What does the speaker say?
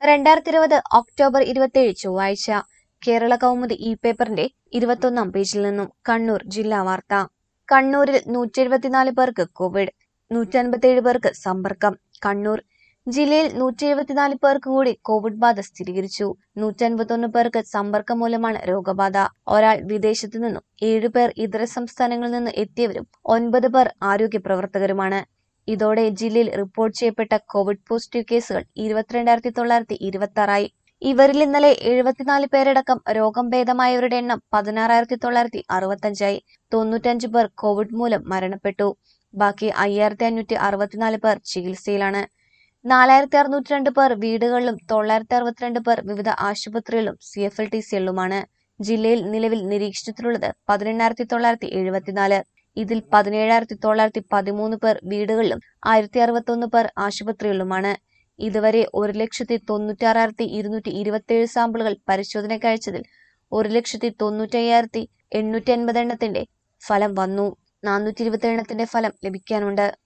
രണ്ടായിരത്തി ഇരുപത് ഒക്ടോബർ ഇരുപത്തിയേഴ് ചൊവ്വാഴ്ച കേരള കൗമുദി ഇ പേപ്പറിന്റെ ഇരുപത്തൊന്നാം പേജിൽ നിന്നും കണ്ണൂർ ജില്ലാ വാർത്ത കണ്ണൂരിൽ നൂറ്റി എഴുപത്തിനാല് പേർക്ക് കോവിഡ് നൂറ്റി അൻപത്തിയേഴ് പേർക്ക് സമ്പർക്കം കണ്ണൂർ ജില്ലയിൽ നൂറ്റി എഴുപത്തിനാല് പേർക്ക് കൂടി കോവിഡ് ബാധ സ്ഥിരീകരിച്ചു നൂറ്റി അൻപത്തൊന്ന് പേർക്ക് സമ്പർക്കം മൂലമാണ് രോഗബാധ ഒരാൾ വിദേശത്തു നിന്നും ഏഴുപേർ ഇതര സംസ്ഥാനങ്ങളിൽ നിന്ന് എത്തിയവരും ഒൻപത് പേർ ആരോഗ്യ പ്രവർത്തകരുമാണ് ഇതോടെ ജില്ലയിൽ റിപ്പോർട്ട് ചെയ്യപ്പെട്ട കോവിഡ് പോസിറ്റീവ് കേസുകൾ ഇരുപത്തിരണ്ടായിരത്തി തൊള്ളായിരത്തി ഇരുപത്തി ആറായി ഇവരിൽ ഇന്നലെ എഴുപത്തിനാല് പേരടക്കം രോഗം ഭേദമായവരുടെ എണ്ണം പതിനാറായിരത്തി തൊള്ളായിരത്തി അറുപത്തഞ്ചായി തൊണ്ണൂറ്റഞ്ച് പേർ കോവിഡ് മൂലം മരണപ്പെട്ടു ബാക്കി അയ്യായിരത്തി അഞ്ഞൂറ്റി അറുപത്തിനാല് പേർ ചികിത്സയിലാണ് നാലായിരത്തി അറുന്നൂറ്റി രണ്ട് പേർ വീടുകളിലും തൊള്ളായിരത്തി അറുപത്തിരണ്ട് പേർ വിവിധ ആശുപത്രികളിലും സി എഫ് എൽ ടി സികളിലുമാണ് ജില്ലയിൽ നിലവിൽ നിരീക്ഷണത്തിലുള്ളത് പതിനെണ്ണായിരത്തി തൊള്ളായിരത്തി എഴുപത്തിനാല് ഇതിൽ പതിനേഴായിരത്തി തൊള്ളായിരത്തി പതിമൂന്ന് പേർ വീടുകളിലും ആയിരത്തി അറുപത്തൊന്ന് പേർ ആശുപത്രികളിലുമാണ് ഇതുവരെ ഒരു ലക്ഷത്തി തൊണ്ണൂറ്റാറായിരത്തി ഇരുന്നൂറ്റി ഇരുപത്തിയേഴ് സാമ്പിളുകൾ പരിശോധനയ്ക്ക് അയച്ചതിൽ ഒരു ലക്ഷത്തി തൊണ്ണൂറ്റയ്യായിരത്തി എണ്ണൂറ്റി അൻപത് എണ്ണത്തിന്റെ ഫലം വന്നു നാനൂറ്റി ഇരുപത്തി എണ്ണത്തിന്റെ ഫലം ലഭിക്കാനുണ്ട്